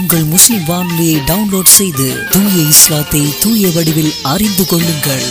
உங்கள் முஸ்லிம் வானொலியை டவுன்லோட் செய்து தூய இஸ்லாத்தை தூய வடிவில் அறிந்து கொள்ளுங்கள்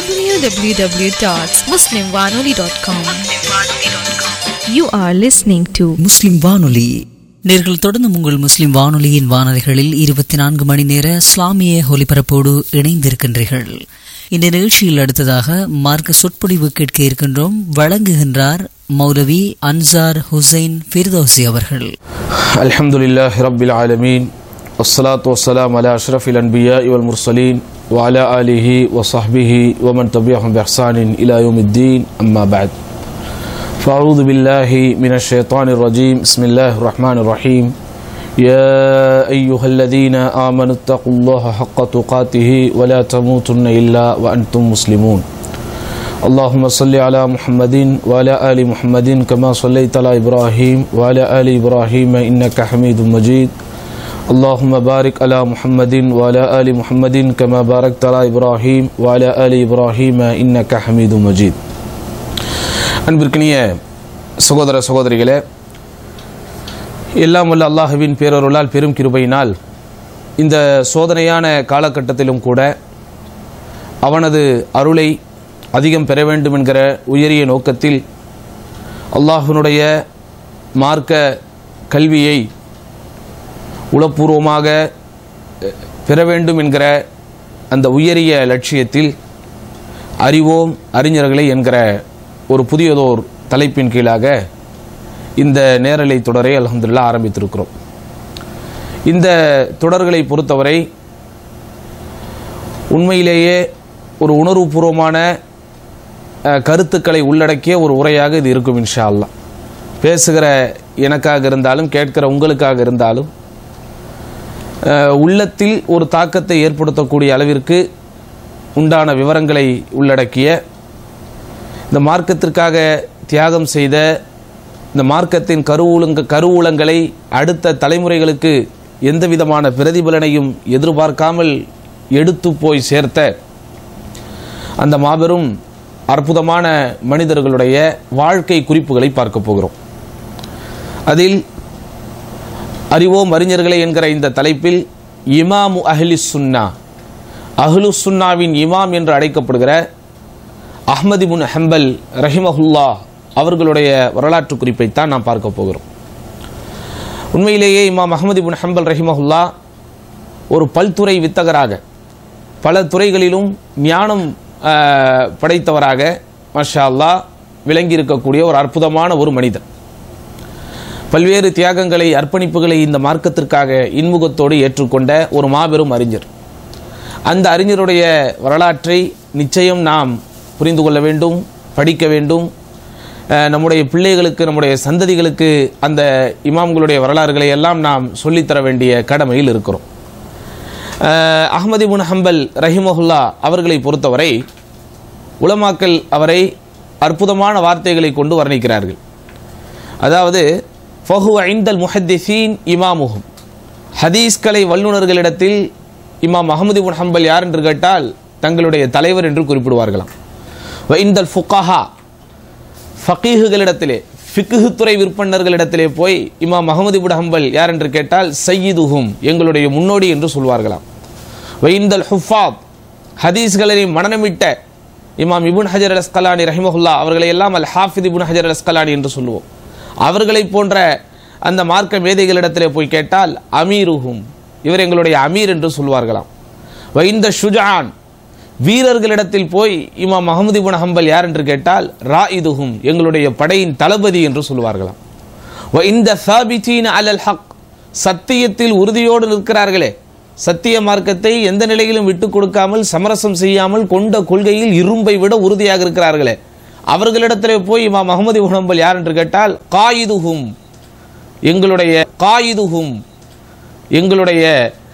www.muslimwanoli.com You are listening to முஸ்லிம் வானொலி நேர்கள் தொடர்ந்து உங்கள் முஸ்லிம் வானொலியின் வானொலிகளில் இருபத்தி நான்கு மணி நேர இஸ்லாமிய ஒலிபரப்போடு இணைந்திருக்கின்றீர்கள் இந்த நிகழ்ச்சியில் அடுத்ததாக மார்க்க சொற்பொழிவு கேட்க இருக்கின்றோம் வழங்குகின்றார் மௌலவி அன்சார் ஹுசைன் ஃபிர்தோசி அவர்கள் الحمد لله رب العالمين والصلاة والسلام على أشرف الأنبياء والمرسلين وعلى آله وصحبه ومن تبعهم بإحسان إلى يوم الدين أما بعد فأعوذ بالله من الشيطان الرجيم بسم الله الرحمن الرحيم يا أيها الذين آمنوا اتقوا الله حق تقاته ولا تموتن إلا وأنتم مسلمون اللهم صل على محمد وعلى آل محمد كما صليت على إبراهيم وعلى آل إبراهيم إنك حميد مجيد اللهم بارك على محمد وعلى آل محمد كما باركت على إبراهيم وعلى آل إبراهيم إنك حميد مجيد அன்பிற்கினிய சகோதர சகோதரிகளே எல்லாம் வல்ல அல்லாஹுவின் பேரருளால் பெரும் கிருபையினால் இந்த சோதனையான காலகட்டத்திலும் கூட அவனது அருளை அதிகம் பெற வேண்டும் என்கிற உயரிய நோக்கத்தில் அல்லாஹ்வினுடைய மார்க்க கல்வியை உளப்பூர்வமாக அஹ், பெற வேண்டும் என்கிற அந்த உயரிய லட்சியத்தில் அறிவோம் அறிஞர்களை என்கிற ஒரு புதியதோர் தலைப்பின் கீழாக இந்த நேரலை தொடரை அல்ஹம்துலில்லாஹ் ஆரம்பித்திருக்கிறோம் இந்த தொடர்களை பொறுத்தவரை உண்மையிலேயே ஒரு உணர்வுபூர்வமான அஹ், கருத்துக்களை உள்ளடக்கிய ஒரு உரையாக இது இருக்கும் இன்ஷா அல்லாஹ் பேசுகிற எனக்காக இருந்தாலும் கேட்கிற உங்களுக்காக இருந்தாலும் அஹ், உள்ளத்தில் ஒரு தாக்கத்தை ஏற்படுத்தக்கூடிய அளவிற்கு உண்டான விவரங்களை உள்ளடக்கிய இந்த மார்க்கத்திற்காக தியாகம் செய்த இந்த மார்க்கத்தின் கருவூலங்க கருவூலங்களை அடுத்த தலைமுறைகளுக்கு எந்த விதமான பிரதிபலனையும் எதிர்பார்க்காமல் எடுத்து போய் சேர்த்த அந்த மாபெரும் அற்புதமான மனிதர்களுடைய வாழ்க்கை குறிப்புகளை பார்க்க போகிறோம் அதில் அறிவோம் அறிஞர்களே என்கிற இந்த தலைப்பில் இமாமு அஹ்லி சுன்னா அஹ்லு சுன்னாவின் இமாம் என்று அழைக்கப்படுகிற அஹ்மதி முன் ஹம்பல் ரஹிமஹுல்லா அவர்களுடைய வரலாற்று குறிப்பைத்தான் நாம் பார்க்க போகிறோம் உண்மையிலேயே இமாம் அஹ்மதி பின் ஹம்பல் ரஹிமஹுல்லா ஒரு பல்துறை வித்தகராக பல துறைகளிலும் ஞானம் ஆஹ், படைத்தவராக மஷா அல்லாஹ் விளங்கி இருக்கக்கூடிய ஒரு அற்புதமான ஒரு மனிதன் பல்வேறு தியாகங்களை அர்ப்பணிப்புகளை இந்த மார்க்கத்திற்காக இன்முகத்தோடு ஏற்றுக்கொண்ட ஒரு மாபெரும் அறிஞர் அந்த அறிஞருடைய வரலாற்றை நிச்சயம் நாம் புரிந்து கொள்ள வேண்டும் படிக்க வேண்டும் அஹ், நம்முடைய பிள்ளைகளுக்கு நம்முடைய சந்ததிகளுக்கு அந்த இமாம்களுடைய வரலாறுகளை எல்லாம் நாம் சொல்லித்தர வேண்டிய கடமையில் இருக்கிறோம் அஹ், அஹ்மதி முன் ஹம்பல் ரஹிமஹுல்லா அவர்களை பொறுத்தவரை உலமாக்கல் அவரை அற்புதமான வார்த்தைகளை கொண்டு வர்ணிக்கிறார்கள் அதாவது ஃபஹுவ ஐந்தல் முஹத்திசீன் இமாமுகும் ஹதீஸ்கலை வல்லுநர்களிடத்தில் இமாம் அகமது இப்னு ஹம்பல் யார் என்று கேட்டால் தங்களுடைய தலைவர் என்று குறிப்பிடுவார்களாம் வ இந்தல் ஃபுகாஹா ஃபகீஹுகளிடத்திலே ஃபிக்ஹு துறை விற்பனர்களிடத்திலே போய் இமாம் அகமது இப்னு ஹம்பல் யார் என்று கேட்டால் சையீதுஹும் எங்களுடைய முன்னோடி என்று சொல்வார்களாம் வ இந்தல் ஹுஃபாத் ஹதீஸ்களை மனநமிட்ட இமாம் இபுன் ஹஜர் அல் அஸ்கலானி ரஹிமஹுல்லா அவர்களை எல்லாம் அல் ஹாஃபித் இபுன் ஹஜர் அல் அஸ்கலானி என்று சொல்லுவோம் அவர்களைப் போன்ற அந்த மார்க்க மேதைகளிடத்திலே போய் கேட்டால் அமீருஹும் இவர் எங்களுடைய அமீர் என்று சொல்வார்களாம் வைந்த ஷுஜான் வீரர்களிடத்தில் போய் இமாம் அகமது இபுன் ஹம்பல் யார் என்று கேட்டால் ராயிதுஹும் எங்களுடைய படையின் தளபதி என்று சொல்வார்களாம் வ இந்த சாபித்தீன் அலல் ஹக் சத்தியத்தில் உறுதியோடு நிற்கிறார்களே சத்திய மார்க்கத்தை எந்த நிலையிலும் விட்டு கொடுக்காமல் சமரசம் செய்யாமல் கொண்ட கொள்கையில் இரும்பை விட உறுதியாக இருக்கிறார்களே அவர்களிடத்திலே போய் இமாம் அகமது இப்னு ஹம்பல் யார் என்று கேட்டால் காயிதுஹும் எங்களுடைய காயிதுஹும் எங்களுடைய